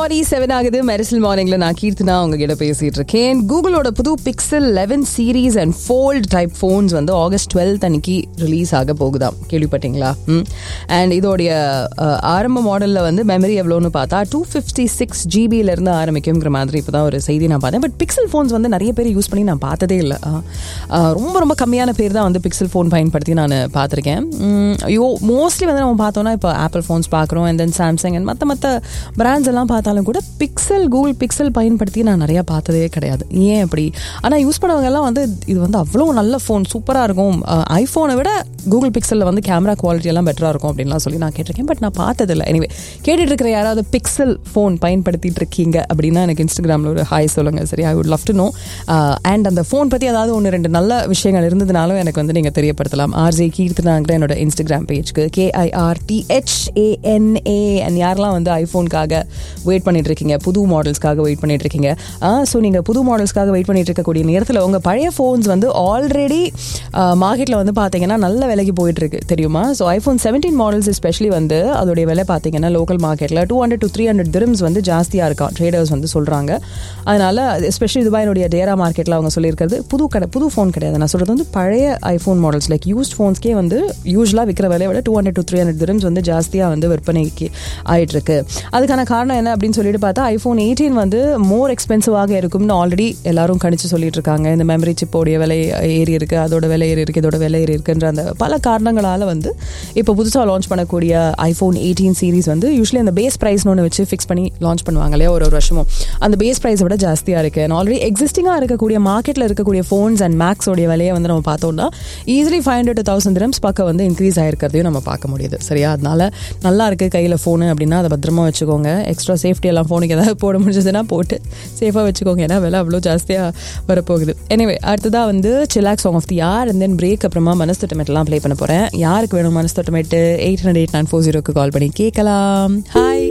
Forty seven ஆகுது மெரிசல் மார்னிங்ல நான் கீர்த்தனா உங்ககிட்ட பேசிட்டு இருக்கேன் கூகுளோட புது Pixel eleven series and fold type phones வந்து ஆகஸ்ட் டுவெல்த் அன்னைக்கு ரிலீஸ் ஆக போகுதாம் கேள்விப்பட்டீங்களா அண்ட் இதோடைய அஹ், ஆரம்ப மாடலில் வந்து மெமரி எவ்வளோன்னு பார்த்தா டூ ஃபிஃப்டி சிக்ஸ் ஜிபியிலேருந்து ஆரம்பிக்குங்கிற மாதிரி இப்போ தான் ஒரு செய்தி நான் பார்த்தேன் பட் பிக்சல் ஃபோன்ஸ் வந்து நிறைய பேர் யூஸ் பண்ணி நான் பார்த்ததே இல்லை ரொம்ப ரொம்ப கம்மியான பேர் தான் வந்து பிக்சல் ஃபோன் பயன்படுத்தி நான் பார்த்துருக்கேன் யோ மோஸ்ட்லி வந்து நம்ம பார்த்தோம்னா இப்போ ஆப்பிள் ஃபோன்ஸ் பார்க்குறோம் அண்ட் தென் சாம்சங் அண்ட் மற்ற மற்ற பிராண்ட்ஸ் எல்லாம் பார்த்தாலும் கூட பிக்சல் கூகுள் பிக்சல் பயன்படுத்தி நான் நிறையா பார்த்ததே கிடையாது ஏன் அப்படி ஆனால் யூஸ் பண்ணவங்க எல்லாம் வந்து இது வந்து அவ்வளோ நல்ல ஃபோன் சூப்பராக இருக்கும் ஐஃபோனை விட கூகுள் பிக்சலில் வந்து கேமரா குவாலிட்டி எல்லாம் பெட்டராக இருக்கும் அப்படின்லாம் சொல்லி நான் கேட்டிருக்கேன் பட் நான் பார்த்ததில்ல எனிவே கேட்டுட்டு இருக்கிற யாராவது பிக்சல் ஃபோன் பயன்படுத்திட்டு இருக்கீங்க அப்படின்னா எனக்கு இன்ஸ்டாகிராமில் ஒரு ஹாய் சொல்லுங்க சரி I would love to know and அந்த ஃபோன் பற்றி ஏதாவது ஒன்று ரெண்டு நல்ல விஷயங்கள் இருந்ததுனாலும் எனக்கு வந்து நீங்கள் தெரியப்படுத்தலாம் ஆர்ஜே கீர்த்தனாங்கிற என்னோட இன்ஸ்டாகிராம் பேஜ்க்கு கேஐஆர் டிஹெச்ஏஎன்ஏ அண்ட் யாரெல்லாம் வந்து ஐஃபோனுக்காக வெயிட் பண்ணிட்டு இருக்கீங்க புது மாடல்ஸ்க்காக வெயிட் பண்ணிட்டு இருக்கீங்க ஸோ நீங்கள் புது மாடல்ஸ்க்காக வெயிட் பண்ணிட்டு இருக்கக்கூடிய நேரத்தில் உங்கள் பழைய ஃபோன்ஸ் வந்து ஆல்ரெடி மார்க்கெட்டில் வந்து பார்த்தீங்கன்னா நல்ல விலைக்கு போயிட்டு இருக்கு தெரியுமா so iPhone seventeen models especially வந்து அதோடைய விலை பார்த்தீங்கன்னா லோக்கல் மார்க்கெட்டில் two hundred to three hundred dirhams வந்து ஜாஸ்தியாக இருக்கான் ட்ரேடர்ஸ் வந்து சொல்கிறாங்க அதனால எஸ்பெஷலி துபாயினுடைய டேரா மார்க்கெட்டில் அவங்க சொல்லியிருக்கிறது புது கடை புது ஃபோன் கிடையாது நான் சொல்கிறது வந்து பழைய ஐஃபோன் மாடல்ஸ் லைக் யூஸ்ட் ஃபோன்ஸ்க்கே வந்து யூஸ்வலாக விற்கிற விலையை விட two hundred to three hundred dirhams வந்து ஜாஸ்தியாக வந்து விற்பனைக்கு ஆயிட்டு இருக்கு அதுக்கான காரணம் என்ன அப்படின்னு சொல்லிட்டு பார்த்தா ஐஃபோன் எயிட்டீன் வந்து மோர் எக்ஸ்பென்சிவாக இருக்கும்னு ஆல்ரெடி எல்லாரும் கணிச்சு சொல்லிட்டு இருக்காங்க இந்த மெமரி சிப்போடைய விலை ஏறி இருக்கு அதோட விலை ஏறி இருக்கு இதோட விலை ஏறி இருக்குன்ற அந்த பல காரணங்களால வந்து இப்போ புதுசாக லான்ச் பண்ணக்கூடிய ஐஃபோன் எயிட்டீன் சீரிஸ் வந்து யூஸ்வலி அந்த பேஸ் ப்ரைஸ்னு ஒன்று வச்சு ஃபிக்ஸ் பண்ணி லான்ச் பண்ணுவாங்க இல்லையா ஒரு ஒரு வருஷமும் அந்த பேஸ் ப்ரைஸை விட ஜாஸ்தியாக இருக்கு ஆல்ரெடி எக்ஸிஸ்டிங்காக இருக்கக்கூடிய மார்க்கெட்டில் இருக்கக்கூடிய ஃபோன்ஸ் அண்ட் மேக்ஸோடைய விலையை வந்து நம்ம பார்த்தோம்னா easily five hundred to thousand dirhams பக்கம் வந்து இன்க்ரீஸ் ஆயிருக்கிறதையும் நம்ம பார்க்க முடியுது சரியா அதனால நல்லா இருக்கு கையில் ஃபோனு அப்படின்னா அதை பத்திரமா வச்சுக்கோங்க எக்ஸ்ட்ரா சேஃப்டி எல்லாம் ஃபோனுக்கு ஏதாவது போட முடிஞ்சதுன்னா போட்டு சேஃபாக வச்சுக்கோங்க ஏன்னா விலை அவ்வளோ ஜாஸ்தியாக வரப்போகுது எனிவே அடுத்ததாக வந்து சிலாக் சாங் ஆஃப் தி யார் அண்ட் தென் பிரேக் அப்புறமா மனஸ்தட்டமெட்லாம் ப்ளே பண்ண போகிறேன் யாருக்கு வேணும் மனஸ்தட்டமெட்டு eight hundred eight nine four ஜீரோக்கு கால் பண்ணி கேட்கலாம் ஹாய்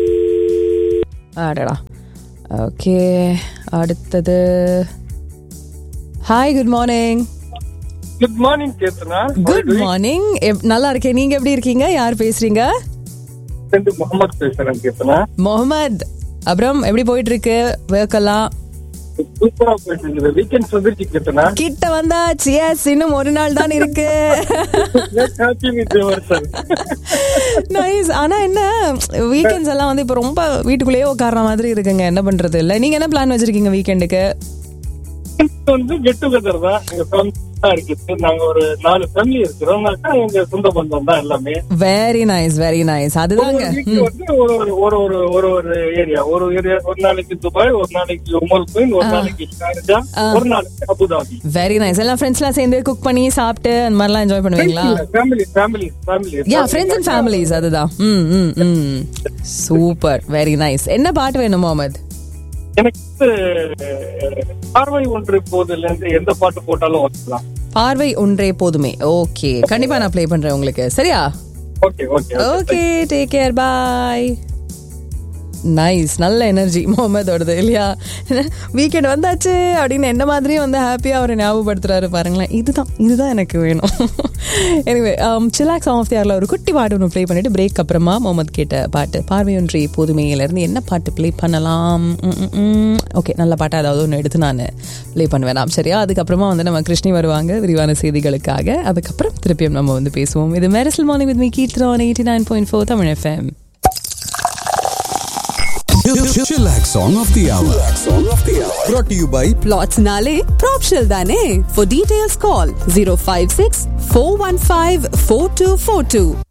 ஆடடா ஓகே அடுத்தது hi good morning good morning கேத்தனா குட் மார்னிங் நல்லா இருக்கேன் நீங்க எப்படி இருக்கீங்க யார் பேசுறீங்க சென்று முகமது பேசுறேன் கேத்தனா முகமது அப்புறம் எப்படி போயிட்டு இருக்கு ஒர்க் எல்லாம் சூப்பரா போயிட்டு இருக்குது வீக்கெண்ட்ஸ் வந்துருச்சு கேத்தனா கிட்ட வந்தாச்சு எஸ் இன்னும் ஒரு நாள் தான் இருக்கு happy with your son nice ஆனா என்ன வீக்கெண்ட்ஸ் எல்லாம் வந்து இப்ப ரொம்ப வீட்டுக்குள்ளேயே உட்கார்ற மாதிரி இருக்குங்க என்ன பண்றது இல்ல நீங்க என்ன பிளான் வச்சிருக்கீங்க வீக்கெண்டுக்கு வந்து கெட் டுகெதர் தான் எங்க ஃபேமிலி தான் இருக்குது நாங்க ஒரு நாலு ஃபேமிலி இருக்கிறோம்னாக்கா எங்க சொந்த பந்தம் தான் எல்லாமே வெரி நைஸ் வெரி நைஸ் அதுதாங்க ஒரு week வந்து ஒரு ஒரு ஒரு ஒரு ஒரு ஒரு ஏரியா ஒரு ஏரியா ஒரு நாளைக்கு துபாய் ஒரு நாளைக்கு உமல் குயின் ஒரு நாளைக்கு ஷார்ஜா ஒரு நாளைக்கு அபுதாபி வெரி நைஸ் எல்லாம் ஃப்ரெண்ட்ஸ் எல்லாம் சேர்ந்து குக் பண்ணி சாப்பிட்டு அந்த மாதிரிலாம் என்ஜாய் பண்ணுவீங்களா family family family yeah friends and families அதுதான் ம் ம் ம் சூப்பர் வெரி நைஸ் என்ன பாட்டு வேணும் முகமது எனக்கு வந்து, பார்வை ஒன்று போதுல இருந்து எந்த பாட்டு போட்டாலும் வரலாம் பார்வை ஒன்றே போதுமே ஓகே கண்டிப்பா நான் ப்ளே பண்றேன் உங்களுக்கு சரியா okay okay okay take care bye nice நல்ல எனர்ஜி முகமதோடது இல்லையா வீக்கெண்ட் வந்தாச்சு அப்படின்னு என்ன மாதிரியும் வந்து ஹாப்பியாக அவரை ஞாபகப்படுத்துறாரு பாருங்களேன் இதுதான் இதுதான் எனக்கு வேணும் எனிவே சிலாக் சாங் ஆஃப் தியாரில் ஒரு குட்டி பாட்டு ஒன்று ப்ளே பண்ணிட்டு பிரேக் அப்புறமா முகமது கேட்ட பாட்டு பார்வையொன்றி புதுமையிலேருந்து என்ன பாட்டு ப்ளே பண்ணலாம் ஓகே நல்ல பாட்டு அதாவது ஒன்று எடுத்து நான் ப்ளே பண்ணுவேன் சரியா அதுக்கப்புறமா வந்து நம்ம கிருஷ்ணி வருவாங்க விரிவான செய்திகளுக்காக அதுக்கப்புறம் திருப்பியும் நம்ம வந்து பேசுவோம் இது மேரசல் morning with me Keerthana eighty nine point four Tamil FM Chillax Song of the Hour. Song of the Hour. Brought to you by Plots Nale, Propshell Dane. For details, call 056 415 4242.